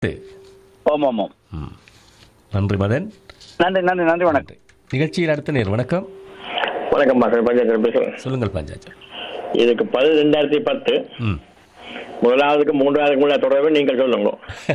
ஆமாம் ஆமாம் ம். நன்றி மதன் நன்றி நன்றி நன்றி வணக்கம் நிகழ்ச்சியில் அடுத்த நேர் வணக்கம் வணக்கம் மாஸ்டர் பஞ்சாயத்து பேசுறேன் சொல்லுங்கள் பஞ்சாச்சம் இதுக்கு பதில் ரெண்டாயிரத்தி பத்து ம் முதலாவதுக்கு மூன்றாவதுக்கு உள்ள தொடர்பு நீங்கள் சொல்லுங்க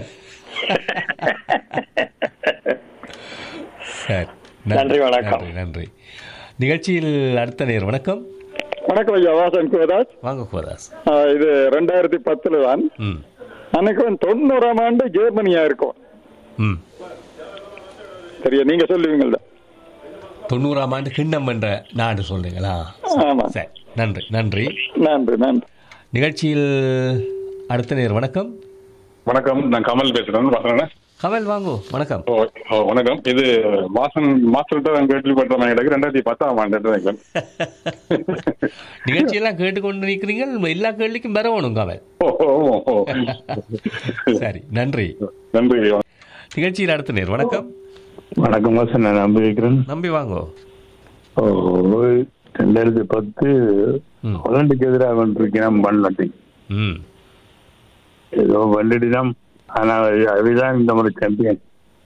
சரி நன்றி, வணக்கம். நன்றி நன்றி நிகழ்ச்சியில் அடுத்த நேர் வணக்கம் வணக்கம் ஐயா வாசன் குவதாஸ் வாங்க கோதாஸ் ஆஹ் இது ரெண்டாயிரத்தி பத்துல தான் ம் அன்னைக்கு தொண்ணூறாம் ஆண்டு ஜெர்மனியா இருக்கும் ம் சரியா நீங்க சொல்லுவீங்கள்ல தொண்ணூறாம் ஆண்டு கிண்ணம் என்ற நாடு சொல்றீங்களா ஆமா சரி நன்றி நன்றி நன்றி நன்றி நிகழ்ச்சியில் அடுத்த நேர் வணக்கம் வணக்கம் நான் கமல் பேசுறேன் வசனே கமல் வாங்கோ வணக்கம் ஓ ஓ, வணக்கம் இது மாசன் மாஸ்டர்கிட்ட நான் கேள்விப்பட்ட எனக்கு ரெண்டாயிரத்தி பத்தாம் ஆண்டு நினைக்கிறேன் நிகழ்ச்சியெல்லாம் கேட்டுக்கொண்டு நிற்கிறீங்க எல்லா கேள்விக்கும் வரணும் கமல் ஓ ஓ ஓ, ஓ சரி நன்றி நன்றி நிகழ்ச்சியில் அடுத்த நேர் வணக்கம் வணக்கம் வாசன் நான் நம்பி வைக்கிறேன் நம்பி வாங்கோ ஓ, ரெண்டாயிரத்தி பத்து ம். ஹொலண்டுக்கு எதிராக கொண்டிருக்கிறோம் பன்லட்டி ம் ஏதோ வெள்ளடிதான் ஆனால் அதுதான் இந்த முறை சாம்பியன்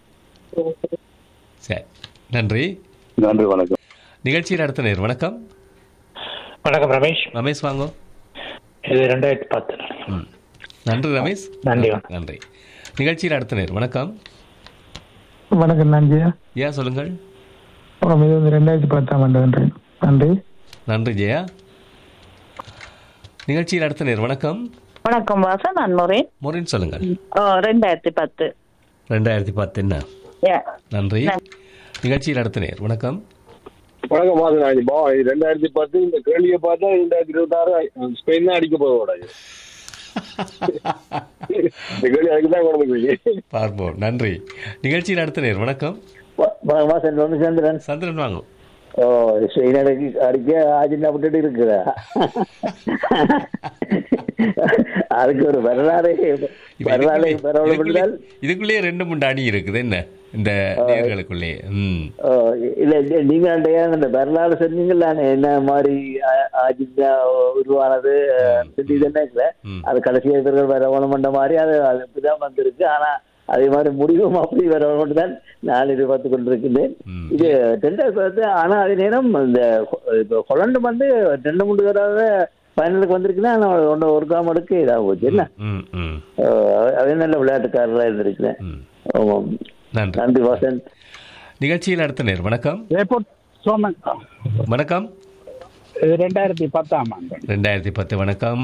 சரி நன்றி நன்றி வணக்கம் நிகழ்ச்சியில் அடுத்த நேர் வணக்கம் வணக்கம் ரமேஷ் ரமேஷ் வாங்கோ இது ரெண்டாயிரத்தி பத்து ம் நன்றி ரமேஷ் நன்றி. நன்றி நிகழ்ச்சியில் அடுத்த நேர் வணக்கம் வணக்கம் நன்றி ஏன் சொல்லுங்கள் அப்புறம் இது வந்து ரெண்டாயிரத்தி பத்தாம் ஆண்டு நன்றி நன்றி நன்றி ஜெயா நிகழ்ச்சியில் அடுத்த நேர் வணக்கம் வணக்கம் வாசன் நான் முரேன் முரின் சொல்லுங்கள் ஓ, ரெண்டாயிரத்தி பத்து ரெண்டாயிரத்தி பத்து என்ன ஏ, நன்றி நிகழ்ச்சியில் அடுத்த நேர் வணக்கம் வணக்கம் மாசன் பா ரெண்டாயிரத்தி பத்து இந்த கேள்வியை பார்த்தா ரெண்டாயிரத்தி இருபத்தி ஆறு ஸ்பெயின் தான் அடிக்க போக இந்த கேள்வி அதுக்கு தான் கொண்டு வந்து பார்ப்போம் நன்றி நிகழ்ச்சியில் அடுத்த நேர் வணக்கம் வாசன் சந்திரன் சந்திரன் வாங்கும் ஓ ஸ்ரீநகருக்கு அடிக்க ஆஜினா விட்டுட்டு இருக்குதா அதுக்கு ஒரு வரலாறு இப்ப வரலாறு இதுக்குள்ளே- பரவல் இதுக்குள்ளே- இதுக்குள்ளேயே ரெண்டு மூணு அணி இருக்குது என்ன இந்த நேர்களுக்குள்ளே ம் ஓ, இல்ல இல்ல, நீங்க அந்த ஏன் அந்த வரலாறு சொன்னீங்கல்ல என்ன மாதிரி ஆ- ஆஜினா உருவானது சொல்லி தானே இல்ல ம். அது கடைசி இவர்கள் வரவணும் பண்ண மாதிரி அது அது இப்படிதான் வந்திருக்கு ஆனா அதே மாதிரி முடிவும் அப்படி வரவணும் தான் நான் எதிர்பார்த்து கொண்டிருக்கிறேன் ம். இது ரெண்டாயிரத்தி பத்து ஆனா அதே நேரம் இந்த ஹொ- இப்ப ஹொலண்டு வந்து ரெண்டு மூணு தடவை ஃபைனலுக்கு வந்திருக்குன்னா ஆனால் ஒன்று ஒரு காம் எடுக்க இதாக போச்சு என்ன ம் ம் ஓ, அதே நல்ல விளையாட்டுக்காரராக இருந்திருக்கிறேன் ம் ஆமாம் நன்றி நன்றி வாசன் நிகழ்ச்சியில் அடுத்த நேர் வணக்கம் ஏர்போர்ட் சோமன் வணக்கம் இது ரெண்டாயிரத்தி பத்தாம் ஆண்டு ரெண்டாயிரத்தி பத்து வணக்கம்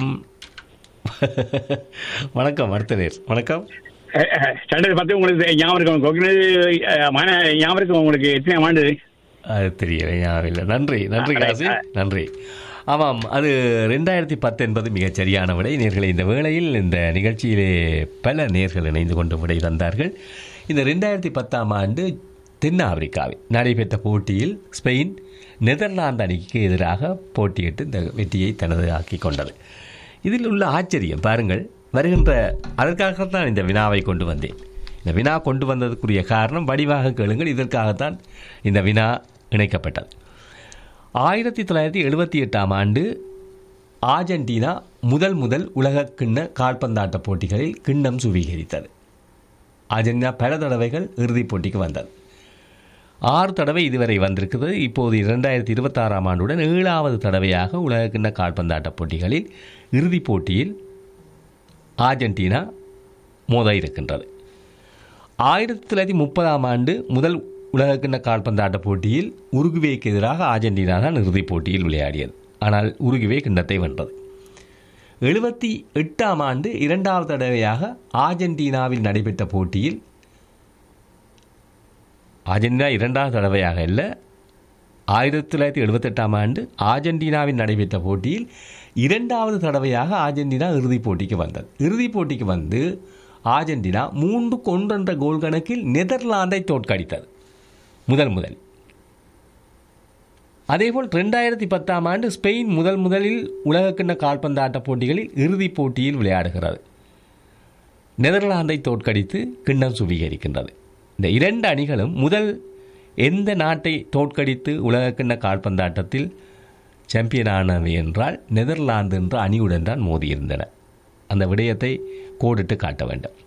வணக்கம் அடுத்த நேர் வணக்கம் ரெண்டாயிரத்தி பத்து உங்களுக்கு ஞாபகம் இருக்கும் கொக்கினது மன ஞாபகம் இருக்கும் உங்களுக்கு எத்தனை ஆண்டு அது தெரியல ஞாபகம் இல்லை நன்றி நன்றி காசி நன்றி ஆமாம் அது ரெண்டாயிரத்தி பத்து என்பது மிகச் சரியான விடை நேர்களை இந்த வேளையில் இந்த நிகழ்ச்சியிலே பல நேர்கள் இணைந்து கொண்டு விடை தந்தார்கள் இந்த ரெண்டாயிரத்தி பத்தாம் ஆண்டு தென் ஆப்பிரிக்காவில் நடைபெற்ற போட்டியில் ஸ்பெயின் நெதர்லாந்து அணிக்கு எதிராக போட்டியிட்டு இந்த வெற்றியை தனது ஆக்கி கொண்டது இதில் உள்ள ஆச்சரியம் பாருங்கள் வருகின்ற அதற்காகத்தான் இந்த வினாவை கொண்டு வந்தேன் இந்த வினா கொண்டு வந்ததுக்குரிய காரணம் வடிவாக கேளுங்கள் இதற்காகத்தான் இந்த வினா இணைக்கப்பட்டது ஆயிரத்தி தொள்ளாயிரத்தி எழுபத்தி எட்டாம் ஆண்டு ஆர்ஜென்டினா முதல் முதல் உலக கிண்ண கால்பந்தாட்ட போட்டிகளில் கிண்ணம் சுவீகரித்தது ஆர்ஜென்டினா பல தடவைகள் இறுதிப் போட்டிக்கு வந்தது ஆறு தடவை இதுவரை வந்திருக்கிறது இப்போது இரண்டாயிரத்தி இருபத்தாறாம் ஆண்டுடன் ஏழாவது தடவையாக உலக கிண்ண கால்பந்தாட்ட போட்டிகளில் இறுதிப் போட்டியில் ஆர்ஜென்டினா மோத இருக்கின்றது ஆயிரத்தி தொள்ளாயிரத்தி முப்பதாம் ஆண்டு முதல் உலகக்கிண்ண கால்பந்தாட்ட போட்டியில் உருகுவேக்கு எதிராக ஆர்ஜென்டினா தான் இறுதிப் போட்டியில் விளையாடியது ஆனால் உருகுவே கிண்ணத்தை வென்றது எழுபத்தி எட்டாம் ஆண்டு இரண்டாவது தடவையாக ஆர்ஜென்டினாவில் நடைபெற்ற போட்டியில் ஆர்ஜென்டினா இரண்டாவது தடவையாக இல்லை ஆயிரத்தி தொள்ளாயிரத்தி எழுபத்தெட்டாம் ஆண்டு ஆர்ஜென்டினாவில் நடைபெற்ற போட்டியில் இரண்டாவது தடவையாக ஆர்ஜென்டினா இறுதிப் போட்டிக்கு வந்தது இறுதிப் போட்டிக்கு வந்து ஆர்ஜென்டினா மூன்று கொன்றென்ற கோல் கணக்கில் நெதர்லாந்தை தோற்கடித்தது முதல் முதல் அதேபோல் ரெண்டாயிரத்தி பத்தாம் ஆண்டு ஸ்பெயின் முதல் முதலில் உலகக்கிண்ண கால்பந்தாட்ட போட்டிகளில் இறுதிப் போட்டியில் விளையாடுகிறது நெதர்லாந்தை தோற்கடித்து கிண்ணம் சுவீகரிக்கின்றது இந்த இரண்டு அணிகளும் முதல் எந்த நாட்டை தோற்கடித்து உலகக்கிண்ண கால்பந்தாட்டத்தில் சாம்பியன் ஆனது என்றால் நெதர்லாந்து என்ற அணியுடன் தான் மோதியிருந்தன அந்த விடயத்தை கோடிட்டு காட்ட வேண்டும்